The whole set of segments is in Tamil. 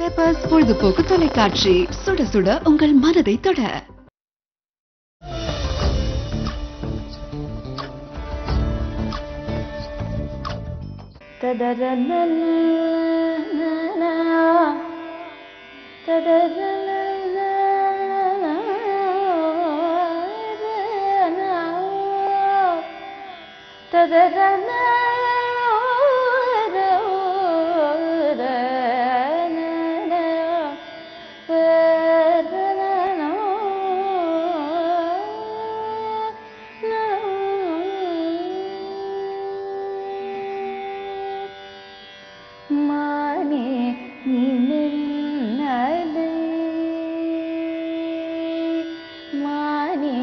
பெப்பர்ஸ் பொழுதுபோக்கு தொலைக்காட்சி சுட சுட உங்கள் மனதை தொட மானே நின்னலை மானே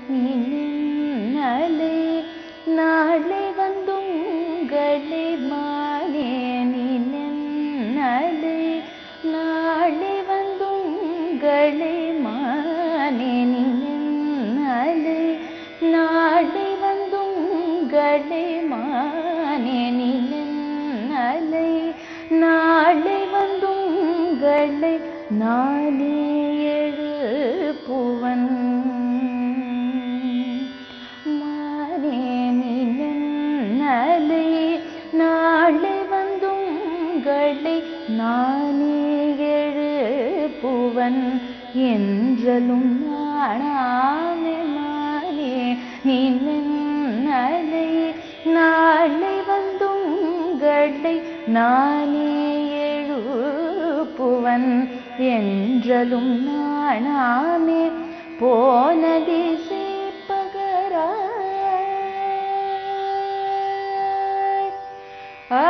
நின்னலை நாளை வந்துங்களே மானே நின்னலை நாளை வந்துங்களே மானே நின்னலை நாளை வந்துங்களே மானே நின்னலை நாளை வந்துங்களை நாளே எழுப்புவன் மானே நின்னலை நாளை வந்துங்களை நானே எழுப்புவன் என்றலும் நாணாமே மானே நின்னலை நாளை வந்துங்களை நானே எழுப்புவன் என்றலும் நாணாமே போன திசை பகராய்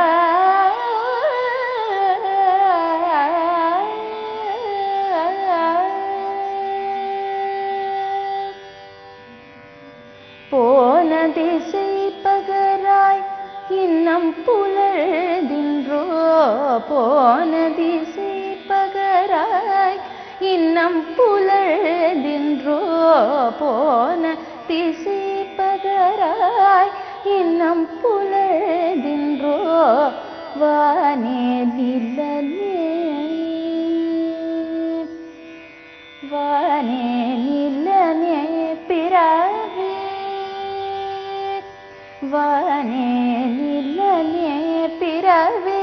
போன திசை பகராய் இன்னம் புலழ்தின்றோ போன திசை பகராய் இன்னம் புலழ்தின்றோ போன திசை பகராய் இன்னம் புலழ்தின்றோ வானே நிலனே வானே நிலனே பிறவே வானே நிலனே பிறவே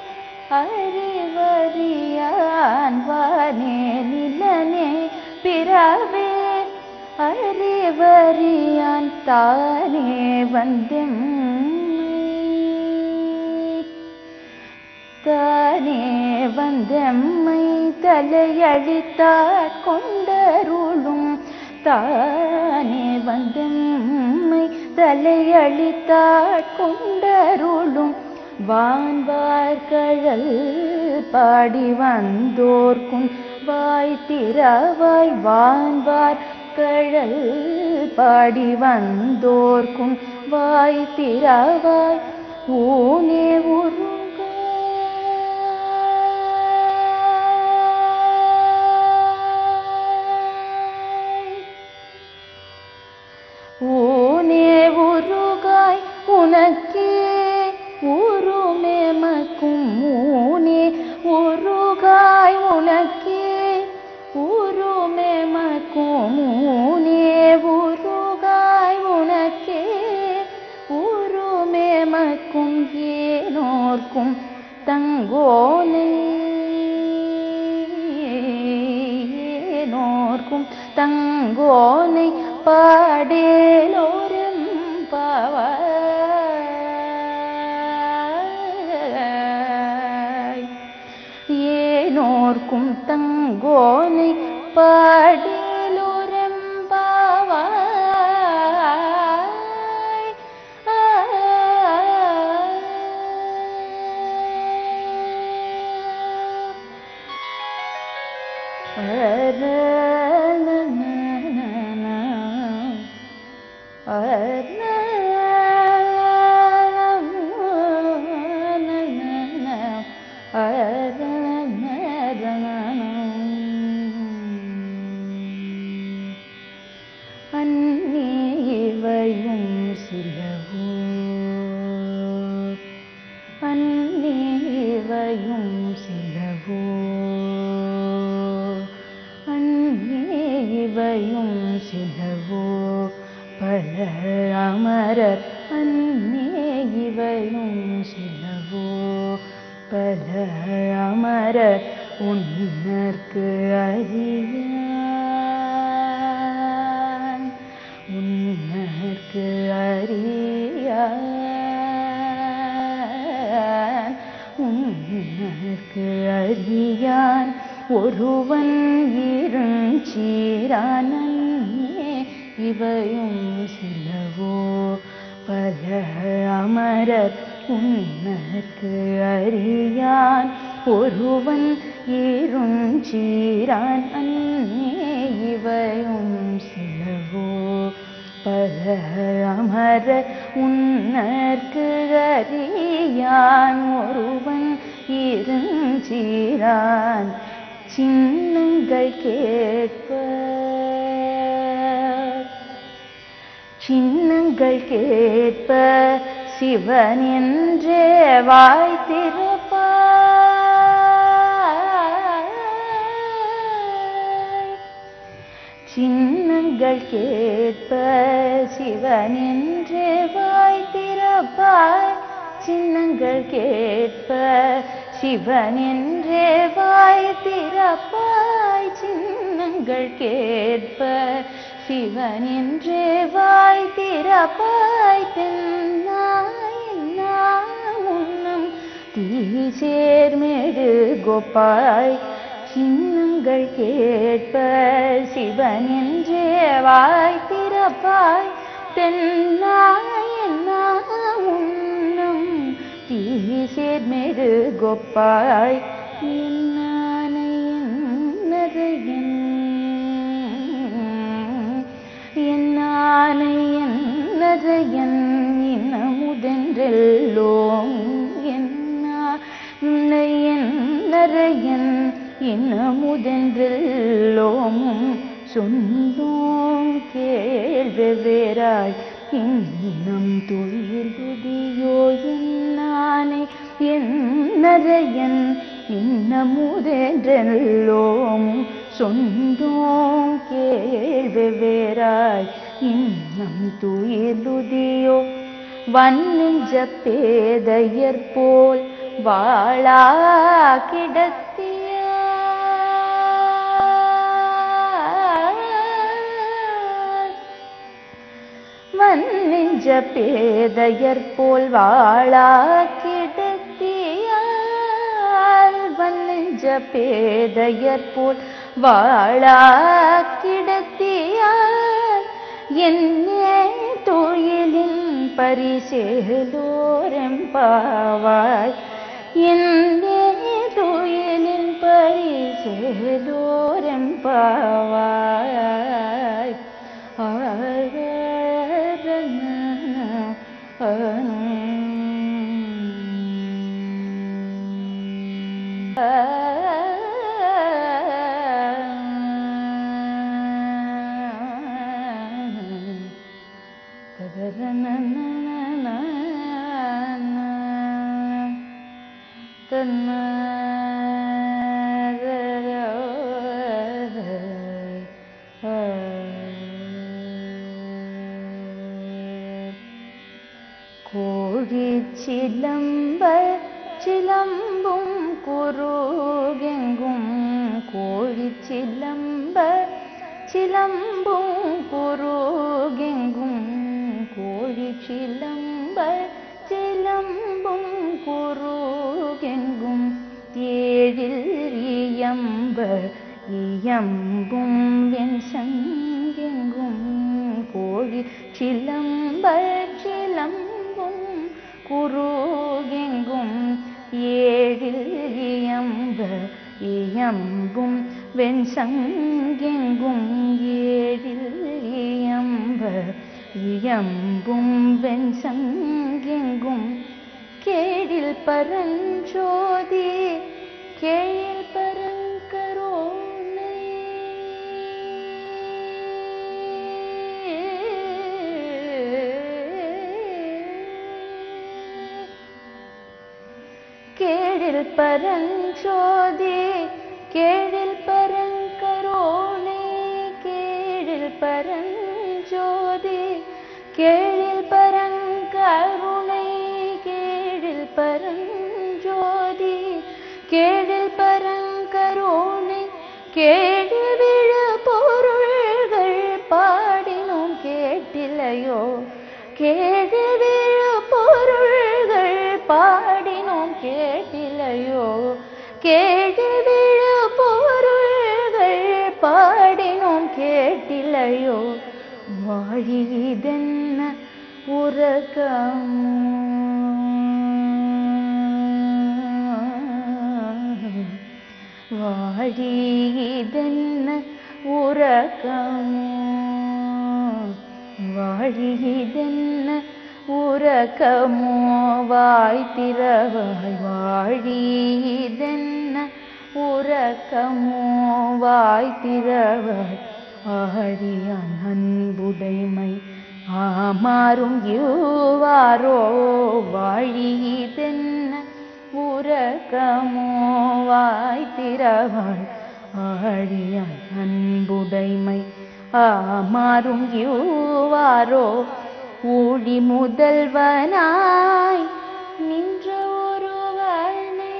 அறிவறியான் வானே நிலனே பிறவே அறிவறியான் தானே வந்தெம் தானே வந்தெம்மை தலையழித்தாற் கொண்டருளும் தானே வந்தெம்மை தலையழித்தாற் கொண்டருளும் வான்வார்கழல் பாடி வந்தோர்க்கும் வாய் திறவாய் வான்வார் கழல் பாடி வந்தோர்க்கும் வாய் திறவாய் ஊனே உருகாய் ஊனே உருகாய் உனக்கே உருமேமக்கும் ஊனே உருகாய் உனக்கே உருமேமக்கும் ஊனே உருகாய் உனக்கே உருமேமக்கும் ஏனோர்க்கும் தங்கோனை ஏனோர்க்கும் தங்கோனை பாடேலோரும் பாவாய் ஏனோர்க்கும் தங்கோனை பாடேலோரும் பாவாய் அன்னே இவையும் சிலவோ அன்னே இவையும் சிலவோ அமர உன்னற்கு அறியான் உன்னற்கு அறியான் உன்னற்கு அறியான் ஒருவன் இருஞ்சீரானே இவையும் சிலவோ பல அமரர் உன்னற்கு அறியான் ஒருவன் இருஞ்சீரான் அன்னே இவையும் சிலவோ பல அமர உன்னற்கு அறியான் ஒருவன் இருஞ்சீரான் சின்னங்கள் கேட்ப சின்னங்கள் கேட்ப சிவன் என்றே வாய் திறப்பாய் சின்னங்கள் கேட்ப சிவன் என்றே வாய் திறப்பாய் சின்னங்கள் கேட்ப சிவன் என்றே வாய் திறப்பாய் சின்னங்கள் கேட்ப சிவன் என்றே வாய் திறப்பாய் தென்னாய் உன்னம் தீ சேர்மெடு கோப்பாய் சின்னங்கள் கேட்ப சிவன் என்றே வாய் திறப்பாய் தென்னாய் உன்னம் தீ சேர்மெடு கோப்பாய் என்னானை என்னதையன் என்னானை என்னதையன் இன்னமுதென்றெல்லோம் என்னா உன்னை என்னறையன் இன்னமுதென்றெல்லோமும் சொந்தோம் கேள்வெவ்வேறாய் இன்னம் துயிலுதியோ என்னானை என்னறையன் இன்னமுதென்றெல்லோமும் சொந்தோம் கேள்வெவ்வேறாய் இன்னம் துயிலுதியோ வன்னெஞ்ச பேதையர் போல் வாழா கிடத்திய வன்னெஞ்ச பேதையர் போல் வாழா கிடத்தியால் வன்னெஞ்ச பேதையர் போல் வாழா கிடத்தியால் என்னே தொழிலின் பரிசேலோரெம்பாவாய் என்னே தொழிலின் பரிசேலோரெம்பாவாய் கோழி சிலம்ப சிலம்பும் குருகெங்கும் கோழி சிலம்ப சிலம்பும் குருகெங்கும் கோழி சிலம்ப சிலம்பும் குருகெங்கும் ஏழில் இயம்ப இயம்பும் வெண் சங்கெங்கும் கோழி சிலம்ப சிலம்பும் குருகெங்கும் ஏழில் இயம்ப இயம்பும் வெண் சங்கெங்கும் ஏழில் இயம்ப இயம்பும் வெண் சங்கெங்கும் கேடில் பரஞ்சோதி கேழில் பரங்கரோனை கேழில் பரஞ்சோதி கேழில் பரங்கரோனை கேழில் பரஞ்சோதி கேழில் பரங்கருணை கேழில் பரஞ்சோதி கேழில் பர வாழிதென்ன உறக்கம் வாழிதென்ன உறக்கமோ வாழிதென்ன உறக்கமோ வாய் திறவாய் வாழிதென்ன உறக்கமோ வாய் திறவாய் ஆழியான் அன்புடைமை ஆமாறும் யூவாரோ வாழிதென்ன உறக்கமோ வாய் திறவாய் ஆழியான் அன்புடைமை ஆமாறும் யூவாரோ ஊழி முதல்வனாய் நின்ற ஒருவனை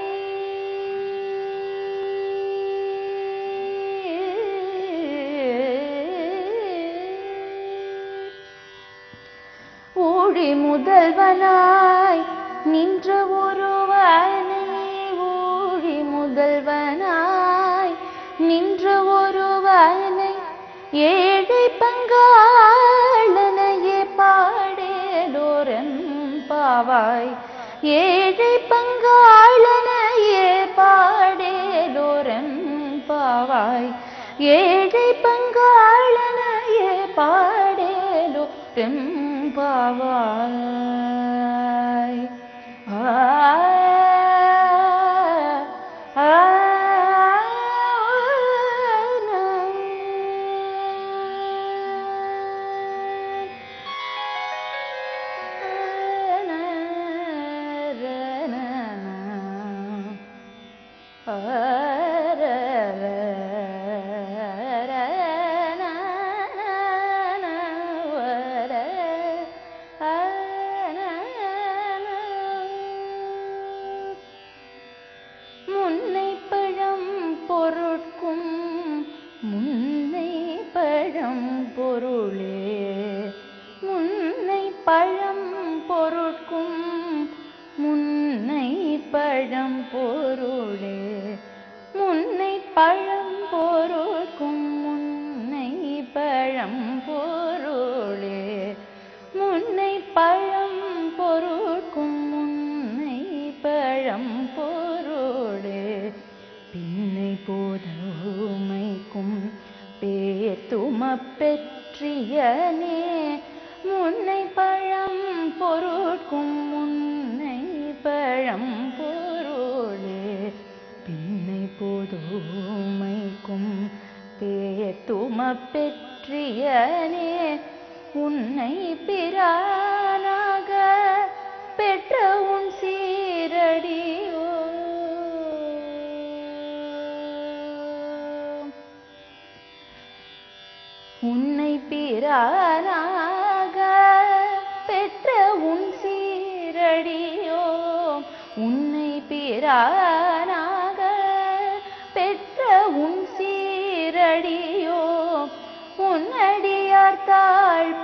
ஊழி முதல்வனாய் நின்ற ஒருவனை ஊழி முதல்வனாய் நின்ற ஒருவனை ஏழை பங்காளனையே பாடேலோரம் பாவாய் ஏழை பங்காளனையே பாடேலோரம் பாவாய் ஏழை பங்காளனையே பாடேலோ பாவாய் ஆ ஆ முன்னை பழம் பொருட்கும் முன்னை பழம் பொருளே முன்னை பழம் பொருட்கும் முன்னை பழம் பொருளே முன்னை பழம் பொருட்கும் முன்னை பழம் பொருளே முன்னை பழம் பொருட்கும் முன்னை பழம் பொருளே பின்னை போதமைக்கும் பேத்தும பெற்றியனே முன்னை பழம் பொருட்கும் முன்னை பழம் பொருளே பின்னை போதோமைக்கும் பேத்தும பெற்றியனே உன்னை பிரானாக பெற்ற உன் சீரடியோ உன்னை பிரானாக பெற்ற உன் சீரடியோ உன்னை பிரானாக பெற்ற உன் சீரடியோ உன்னடியார் தாழ்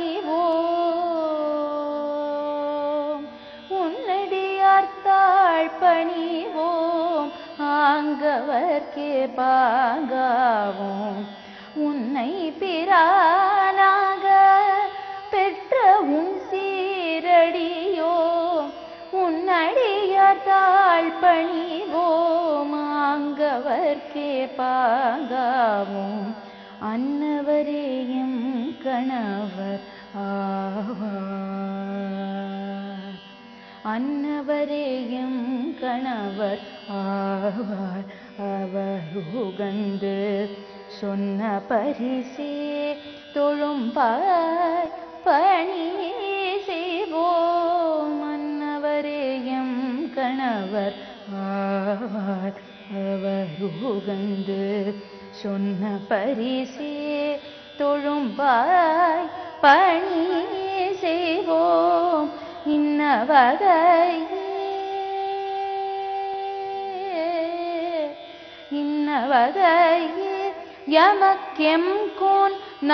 பணிவோம் உன்னடியார் தாழ் பணிவோம் ஆங்கவர்க்கே பாங்காவோம் உன்னை பிரானாக பெற்ற உன் சீரடியோ உன்னடியார் தாழ் பணிவோம் ஆங்கவர்க்கே பாங்காவோம் அன்னவரேயும் கணவர் ஆவார் அன்னவரேயும் கணவர் ஆவார் அவர் உகந்து சொன்ன பரிசே தொழும்பாய் பணி செய்வோம் அன்னவரேயும் கணவர் ஆவார் அவர் உகந்து சொன்ன பரிசே தொழும்பாய் பணி செய்வோம் இன்ன வகையே இன்ன வகையே எமக்கெம் கோன்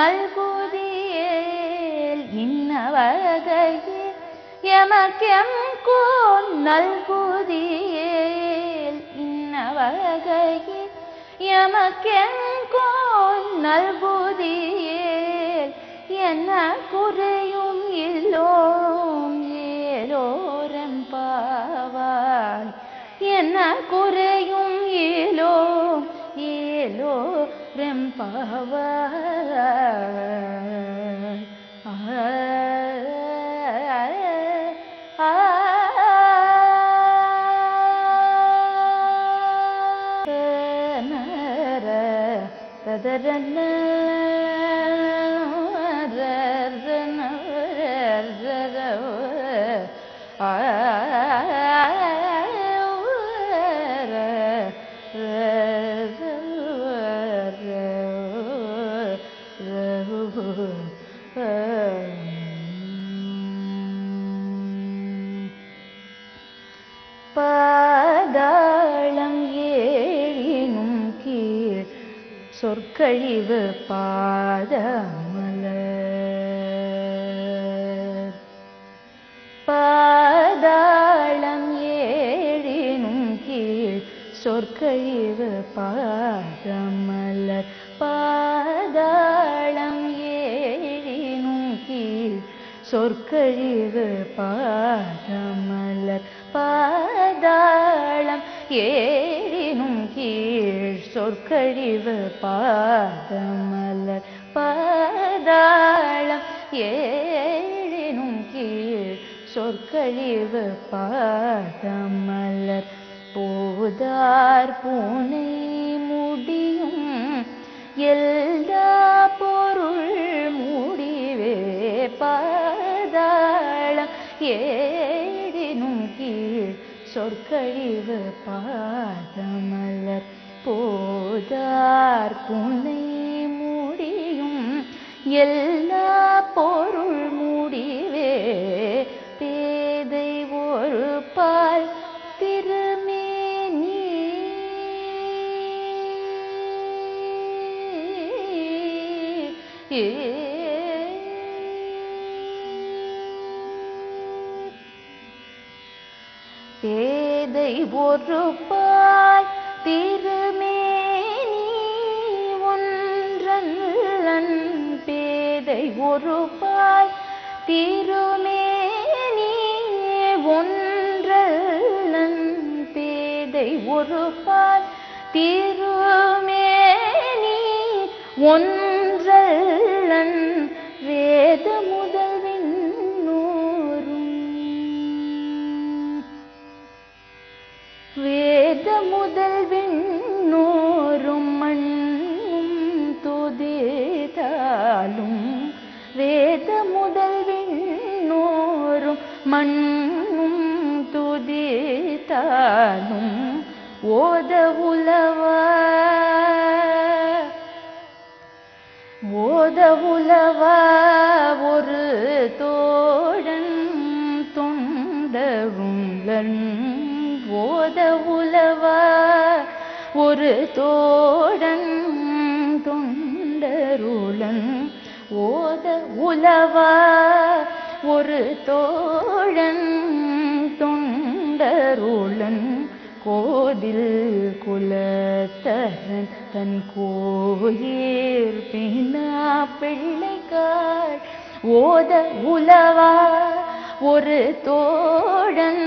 நல்குதியேல் இன்ன வகையே எமக்கெம் கோன் நல்குதியேல் இன்ன வகையே எமக்கெம் கோன் நல்குதியேல் என்ன குறையும் இல்லோம் ஏலோரம் பாவாய் என்ன குறையும் ஏலோம் ஏலோ ரெம்பாவாய் ஆ ஆ நர ததரன ரரன ரரவ ஆ பாதாளம் ஏழினும் கீழ் சொற்கழிவு பாதமலர் பாதாளம் ஏழினும் கீழ் சொற்கழிவு பாதமலர் பாதாளம் ஏழினும் கீழ் சொற்கழிவு பாதமலர் பாதாளம் ஏழினும் கீழ் சொற்கழிவு பாதமலர் பாதாளம் ஏழினும் கீழ் சொற்கழிவு பாதமலர் போதார் பூனை முடியும் எல்லா பொருள் முடிவே பாதாளம் ஏழினும் கீழ் சொற்கழிவு பாதமலர் போதார் புனை முடியும் எல்லா பொருள் முடிவே பேதை ஒரு பால் திருமேனி பேதை ஒரு பால் திருமேனி ஒன்றன் பேதை ஒரு பால் திருமேனி ஒன்றன் பேதை ஒரு பால் திருமேனி ஒன்றன் வேத முதல்வின் வேத முதல்வின் நூறும் மண்ணும் துதித்தாலும் வேத முதல்வின் நூறும் மண்ணும் துதித்தாலும் ஓத உலவா ஓத உலவா ஒரு தோழன் தொண்டருளன் ஓத உலவா ஒரு தோழன் தொண்டருளன் ஓத உலவா ஒரு தோழன் தொண்டருளன் கோதில் குலத்தரன் தன் கோயில் பின்னா பிள்ளைக்காள் ஓத உலவா ஒரு தோழன்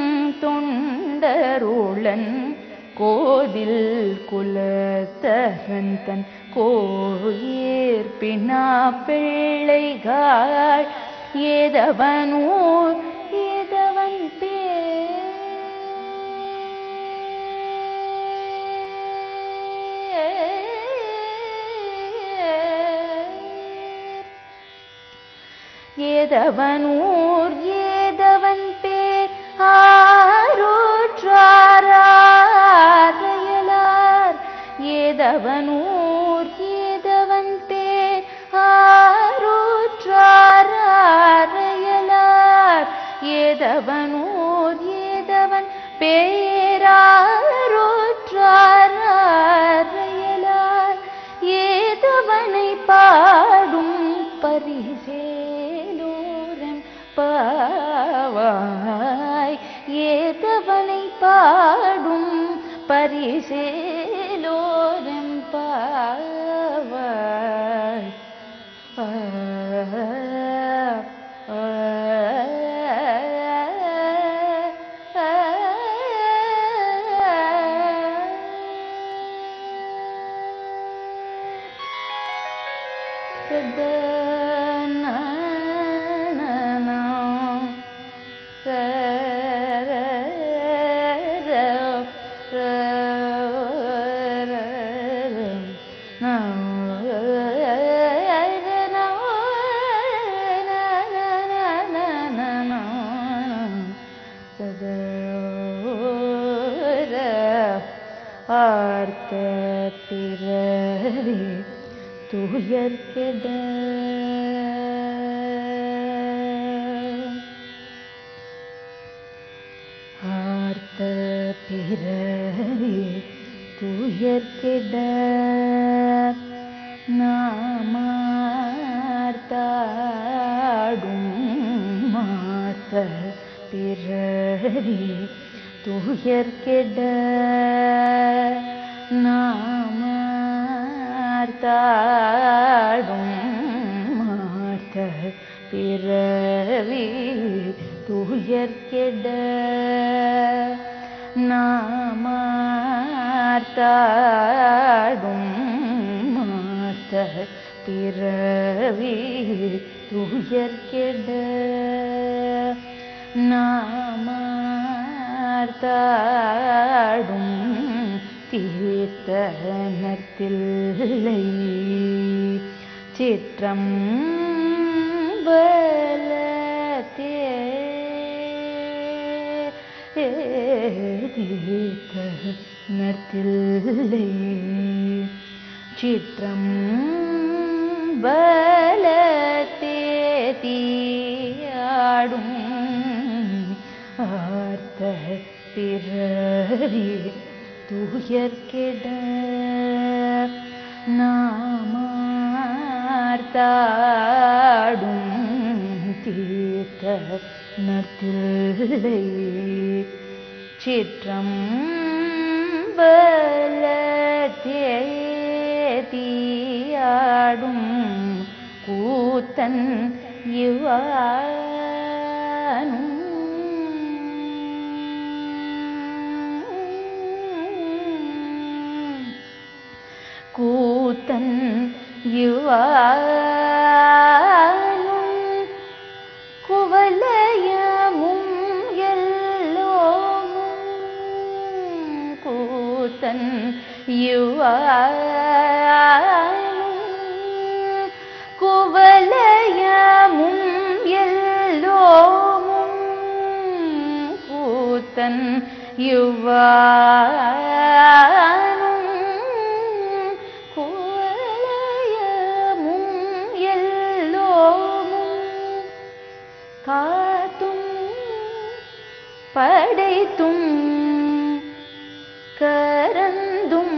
தொண்டருளன் கோதில் குலத்தரன் தன் கோயில் பின்னா பிள்ளைகாள் ஏதவனூர் ஏதவன் பேர் ஏதவனூர் ஏதவன் பேர் ஆரூற்றாரையலார் ஏதவனூர் ஏதவன் பேர் ஆரூற்றாரையலார் ஏதவனூர் ஏதவன் பேராரூற்றாரையலார் ஏதவனை பாடும் பரிசேலோரன் பாவாய் ஏதவனை பாடும் பரிசேலோரன் பாவாய் ஆ ஆர்த்த பிறவி துயர்கெட ஆர்த்த பிறவி துயர்கெட நாமார்த்தாடும் மார்த்த பிறவி துயர்கெட நாமார்த்தாடும் மார்த்த பிறவி துயர்கெட நாமார்த்தாடும் மார்த்த பிறவி துயர்கெட நாமார்த்தாடும் தீர்த்தனத்தில்லை சிற்றம் பலத்தே தீர்த்தனத்தில்லை சிற்றம் பலத்தேதியாடும் ஆர்த்த பிறவி துயர்கெட நாமார்த்தாடும் தீர்த்த நத்தில்லை சிற்றம் பலத்தேதியாடும் கூத்தன் இவானும் கூத்தன் இவானும் குவலயமும் எல்லோமும் கூத்தன் இவானும் குவலயமும் எல்லோமும் கூத்தன் இவ்வானும் குவலயமும் எல்லோமும் காத்தும் படைத்தும் கரந்தும்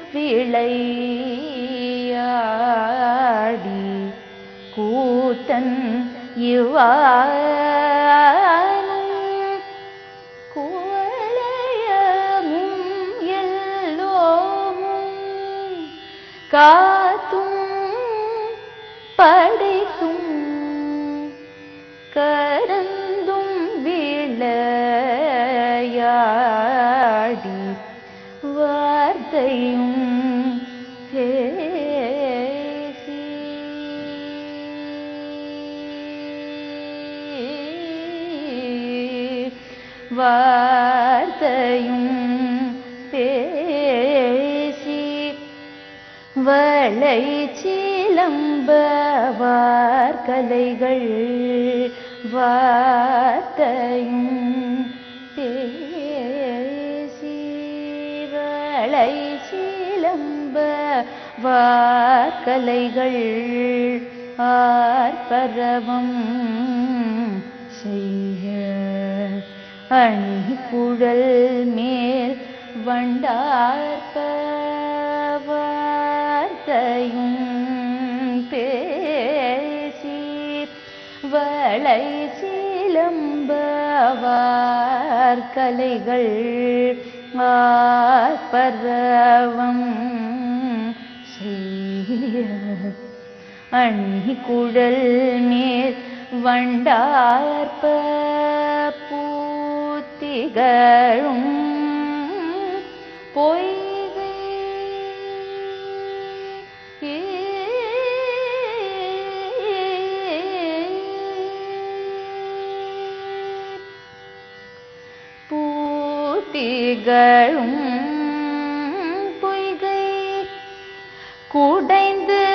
விளையாடி கூத்தன் இவ்வானும் குவளையமும் எல்லோமும் காத்தும் படைத்தும் கரந்தும் விளையாடி வார்த்தையும் பேசி வார்த்தையும் பேசி வளை சிலம்ப வார்கலைகள் வார்த்தையும் பேசி வளை சிலம்ப வார்கலைகள் ஆர்ப்பரவம் செய்ய அணி குழல் மேல் வண்டார்ப்ப வார்த்தையும் பேசி வளை சிலம்பவார் கலைகள் ஆர்ப்பரவம் செய்ய அணி குழல் மேல் வண்டார்ப்ப பூத்திகளும் பொய்கை திகழும் பொய்கை குடைந்து